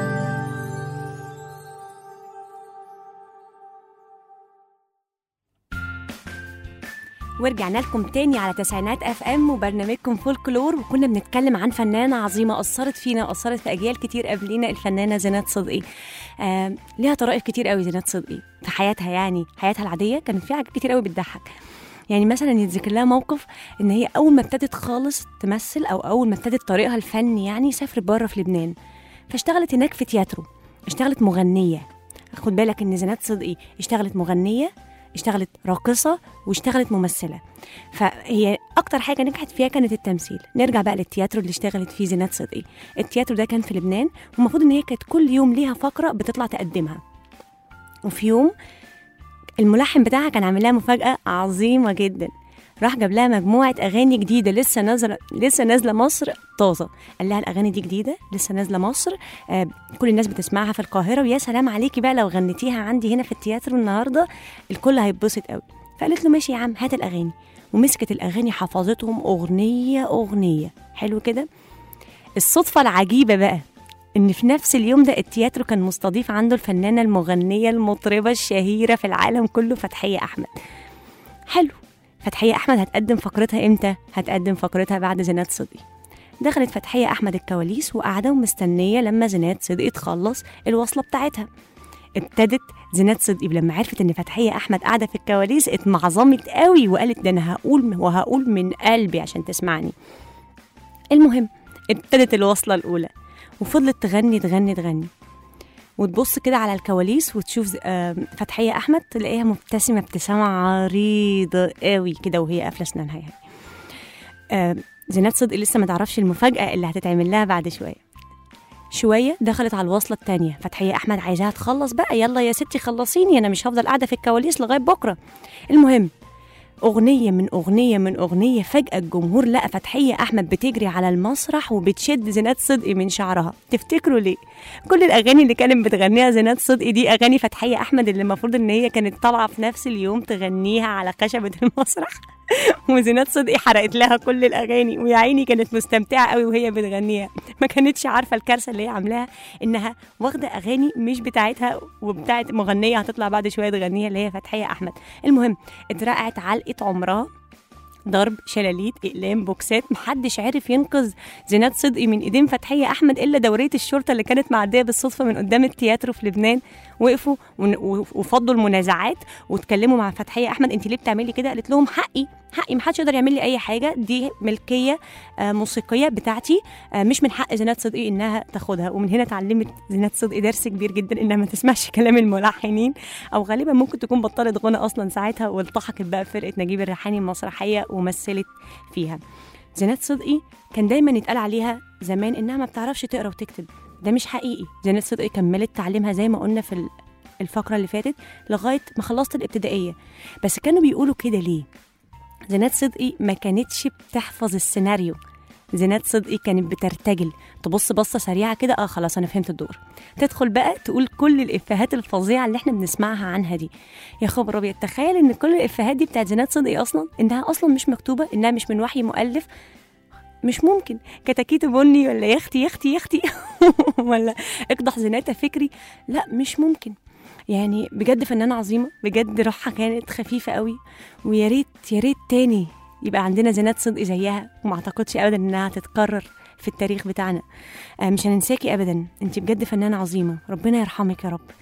ورجعنا لكم تاني على تسعينات اف ام وبرنامجكم فولكلور وكنا بنتكلم عن فنانه عظيمه اثرت فينا واثرت في اجيال كتير قبلينا الفنانه زينات صدقي آه ليها طرائف كتير قوي زينات صدقي في حياتها يعني حياتها العاديه كانت فيها حاجات كتير قوي بتضحك يعني مثلا يتذكر لها موقف ان هي اول ما ابتدت خالص تمثل او اول ما ابتدت طريقها الفني يعني سافرت بره في لبنان فاشتغلت هناك في تياترو اشتغلت مغنيه خد بالك ان زينات صدقي اشتغلت مغنيه اشتغلت راقصة واشتغلت ممثلة فهي أكتر حاجة نجحت فيها كانت التمثيل نرجع بقى للتياترو اللي اشتغلت فيه زينات صدقي التياترو ده كان في لبنان والمفروض إن هي كانت كل يوم ليها فقرة بتطلع تقدمها وفي يوم الملحن بتاعها كان عامل لها مفاجأة عظيمة جدا راح جاب لها مجموعة أغاني جديدة لسه نازلة لسه نازلة مصر طازة قال لها الأغاني دي جديدة لسه نازلة مصر آه كل الناس بتسمعها في القاهرة ويا سلام عليكي بقى لو غنيتيها عندي هنا في التياترو النهاردة الكل هيتبسط قوي فقالت له ماشي يا عم هات الأغاني ومسكت الأغاني حفظتهم أغنية أغنية حلو كده الصدفة العجيبة بقى ان في نفس اليوم ده التياترو كان مستضيف عنده الفنانه المغنيه المطربه الشهيره في العالم كله فتحيه احمد حلو فتحيه احمد هتقدم فقرتها امتى هتقدم فقرتها بعد زينات صدقي دخلت فتحيه احمد الكواليس وقاعده ومستنيه لما زينات صدقي تخلص الوصله بتاعتها ابتدت زينات صدقي لما عرفت ان فتحيه احمد قاعده في الكواليس اتمعظمت قوي وقالت ده انا هقول وهقول من قلبي عشان تسمعني المهم ابتدت الوصله الاولى وفضلت تغني تغني تغني وتبص كده على الكواليس وتشوف آه، فتحية أحمد تلاقيها مبتسمة ابتسامة عريضة قوي كده وهي قافلة أسنانها يعني آه، زينات صدقي لسه ما تعرفش المفاجاه اللي هتتعمل لها بعد شويه شويه دخلت على الوصله التانية فتحيه احمد عايزاها تخلص بقى يلا يا ستي خلصيني انا مش هفضل قاعده في الكواليس لغايه بكره المهم أغنية من أغنية من أغنية فجأة الجمهور لقى فتحية أحمد بتجري على المسرح وبتشد زينات صدقي من شعرها تفتكروا ليه؟ كل الأغاني اللي كانت بتغنيها زينات صدقي دي أغاني فتحية أحمد اللي المفروض إن هي كانت طالعة في نفس اليوم تغنيها على خشبة المسرح وزينات صدقي حرقت لها كل الأغاني ويا عيني كانت مستمتعة قوي وهي بتغنيها ما كانتش عارفة الكارثة اللي هي عاملاها إنها واخدة أغاني مش بتاعتها وبتاعت مغنية هتطلع بعد شوية تغنيها اللي هي فتحية أحمد المهم اترقعت علقة عمرها ضرب شلاليت اقلام بوكسات محدش عرف ينقذ زينات صدقي من ايدين فتحيه احمد الا دوريه الشرطه اللي كانت معديه بالصدفه من قدام التياترو في لبنان وقفوا ون- وفضوا المنازعات واتكلموا مع فتحيه احمد انت ليه بتعملي كده قالت لهم حقي حقي محدش يقدر يعمل لي اي حاجه دي ملكيه آه، موسيقيه بتاعتي آه، مش من حق زينات صدقي انها تاخدها ومن هنا اتعلمت زينات صدقي درس كبير جدا انها ما تسمعش كلام الملحنين او غالبا ممكن تكون بطلت غنى اصلا ساعتها والتحقت بقى بفرقه نجيب الريحاني المسرحيه ومثلت فيها زينات صدقي كان دايما يتقال عليها زمان انها ما بتعرفش تقرا وتكتب ده مش حقيقي زينات صدقي كملت تعليمها زي ما قلنا في ال- الفقره اللي فاتت لغايه ما خلصت الابتدائيه بس كانوا بيقولوا كده ليه زينات صدقي ما كانتش بتحفظ السيناريو زينات صدقي كانت بترتجل تبص بصه سريعه كده اه خلاص انا فهمت الدور تدخل بقى تقول كل الافيهات الفظيعه اللي احنا بنسمعها عنها دي يا خبر ابيض تخيل ان كل الافيهات دي بتاعت زينات صدقي اصلا انها اصلا مش مكتوبه انها مش من وحي مؤلف مش ممكن كتاكيت بني ولا يا اختي يا اختي يا اختي ولا اقدح زناتة فكري لا مش ممكن يعني بجد فنانة عظيمة بجد روحها كانت خفيفة قوي ويا ريت يا ريت تاني يبقى عندنا زينات صدقي زيها وما اعتقدش ابدا انها تتكرر في التاريخ بتاعنا آه، مش هننساكي ابدا انت بجد فنانة عظيمة ربنا يرحمك يا رب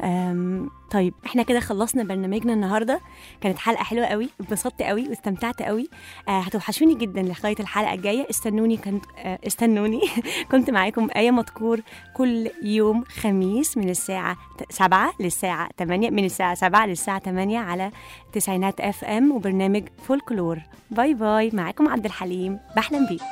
آم، طيب احنا كده خلصنا برنامجنا النهارده كانت حلقه حلوه قوي اتبسطت قوي واستمتعت قوي آه هتوحشوني جدا لغايه الحلقه الجايه استنوني كنت آه استنوني كنت معاكم ايه مذكور كل يوم خميس من الساعه 7 للساعه 8 من الساعه 7 للساعه 8 على تسعينات اف ام وبرنامج فولكلور باي باي معاكم عبد الحليم بحلم بيك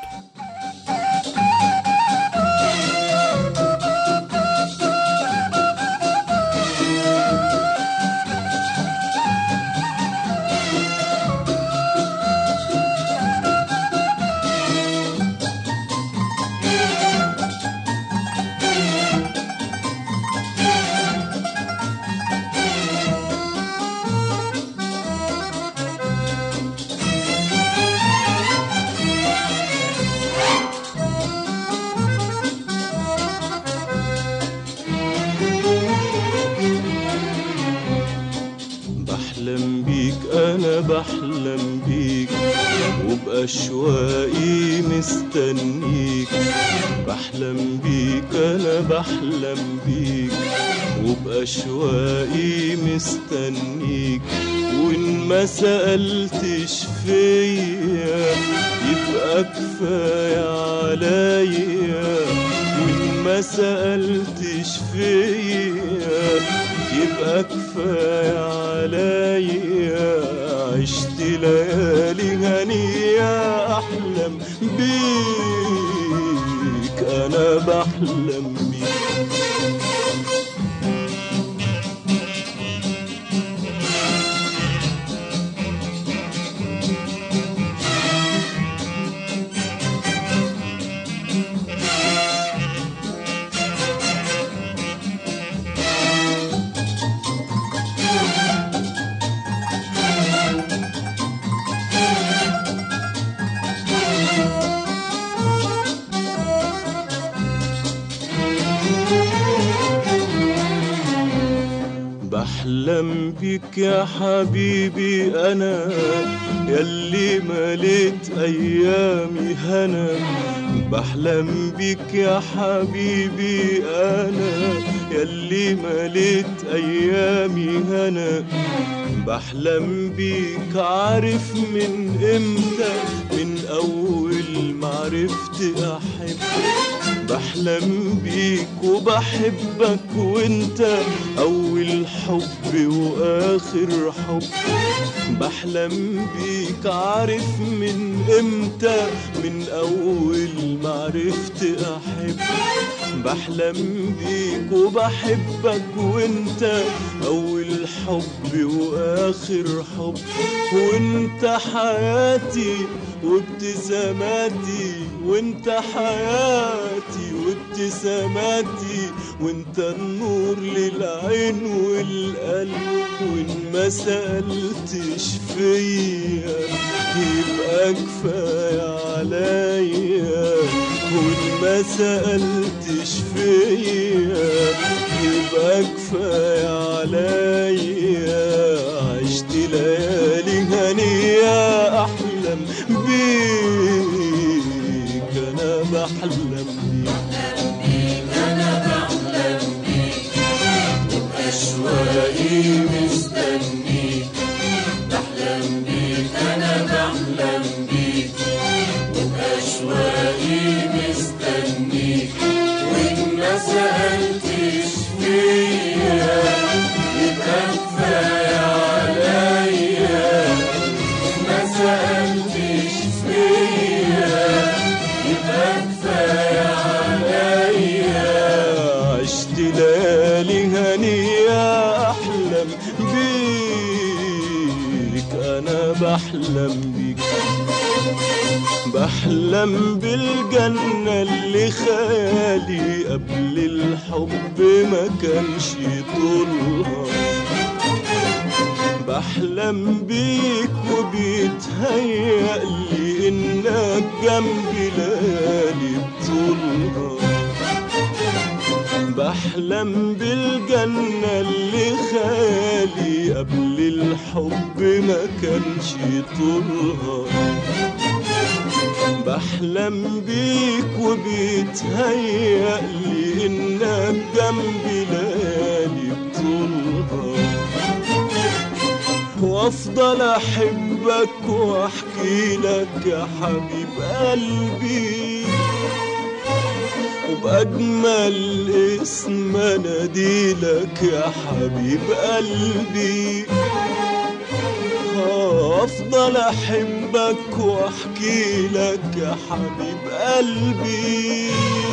بحلم بيك انا بحلم بيك وبأشواقي مستنيك بحلم بيك انا بحلم بيك وبأشواقي مستنيك وان ما سألتش فيا يبقى كفاية عليا وان ما سألتش فيا يبقى كفاية عليا عشت ليالي هنية أحلم بيك أنا بحلم بيك بحلم بيك يا حبيبي انا يلي مليت ايامي هنا بحلم بيك يا حبيبي انا يلي مليت ايامي هنا بحلم بيك عارف من امتى من اول ما عرفت أحب بحلم بيك وبحبك وانت أول حب وآخر حب بحلم بيك عارف من امتى من أول ما عرفت أحب بحلم بيك وبحبك وانت أول حب وآخر حب وانت حياتي وابتساماتي وانت حياتي وابتساماتي وانت النور للعين والقلب وان ما سألتش فيا يبقى كفاية عليا وان ما سألتش فيا يبقى كفاية عليا عشت ليالي هنية أحلم بيك أنا بحلم بيك أنا بحلم بيك وأشواقي مستنيك بحلم بيك أنا بحلم بيك وأشواقي مستنيك وإن ما سألتش فيا يبقى كفاية عليا ما سألتش فيا يبقى كفاية عليا عشت ليالي هنية أحلم بيك أنا بحلم بيك بحلم بالجنة اللي خيالي قبل الحب ما كانش طولها بحلم بيك وبيتهيألي إنك جنبي ليالي بطولها بحلم بالجنة اللي خالي قبل الحب ما كانش طولها بحلم بيك وبيتهيألي إنك جنبي ليالي بطولها وافضل احبك واحكي لك يا حبيب قلبي وبأجمل اسم اناديلك يا حبيب قلبي آه، افضل احبك واحكي لك يا حبيب قلبي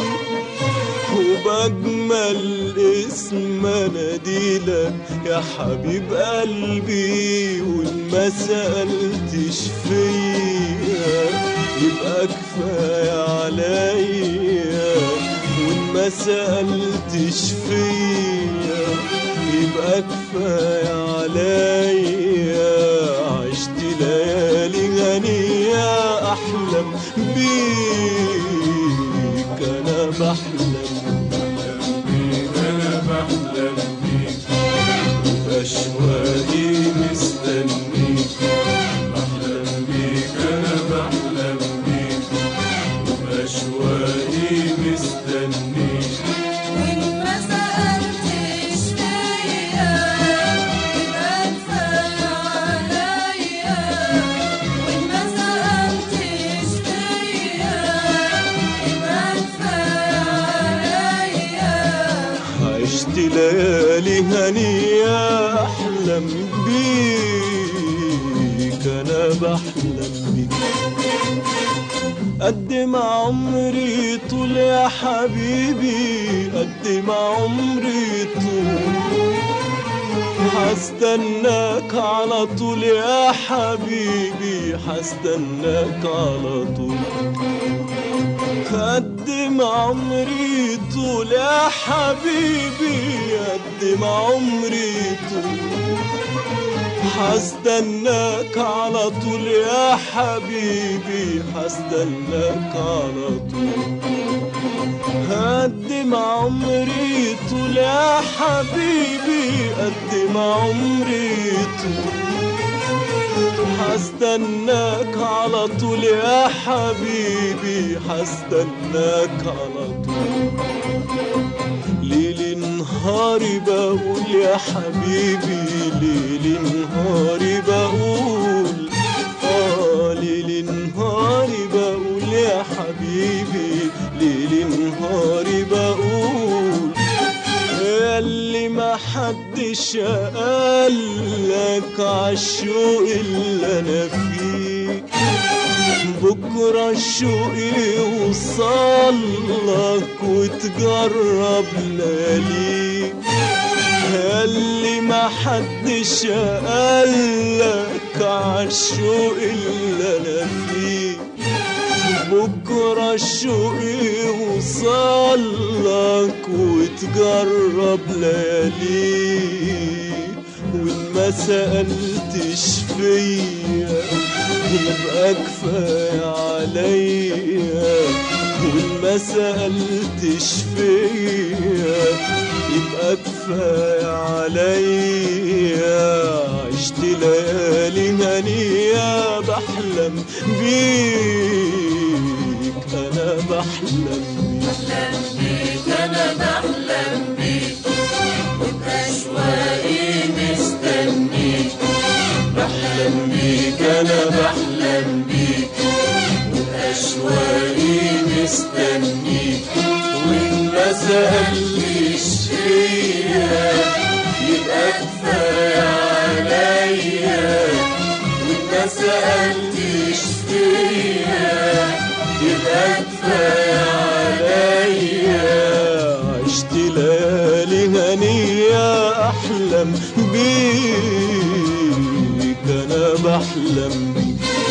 وبأجمل اسم اناديلك يا حبيب قلبي وان ما سألتش فيا يبقى كفاية عليا وان ما سألتش فيا يبقى كفاية عليا عشت ليالي غنية أحلم بيك أنا بحلم بيك أنا بحلم بيك أشواقي مستنيك بحلم بيك أنا بحلم بيك أشواقي مستنيك وإن ما سألتش فيا يبقى كفاية عليا وإن ما سألتش فيا يبقى كفاية عليا عشت ليالي هنية أحلم بيك أنا بحلم بيك قد ما عمري طول يا حبيبي قد ما عمري طول حستناك على طول يا حبيبي حستناك على طول قد ما عمري طول يا حبيبي قد ما عمري طول حستناك على طول يا حبيبي حستناك على طول قد ما عمري طول يا حبيبي قد ما عمري طول حستناك على طول يا حبيبي حستناك على طول ليل نهاري بقول يا حبيبي ليل نهاري بقول اه ليل نهاري بقول يا حبيبي محدش قالك عالشوق اللي انا فيه بكرة الشوق يوصلك وتجرب لياليك اللي محدش قالك عالشوق اللي انا فيه بكرة الشوق يوصلك وتجرب لياليك وإن ما سألتش فيا يبقى كفاية عليا وإن ما سألتش فيا يبقى كفاية عليا عشت ليالي هنية بحلم بيك أنا بحلم بيك أنا بحلم بيك وبأشواقي مستنيك بحلم بيك أنا بحلم بيك وبأشواقي مستنيك وإن ما سألتش فيا يبقى كفاية عليا وإن ما سألتش فيا يبقى كفاية عليا عشت ليالي هنية أحلم بيك أنا بحلم بيك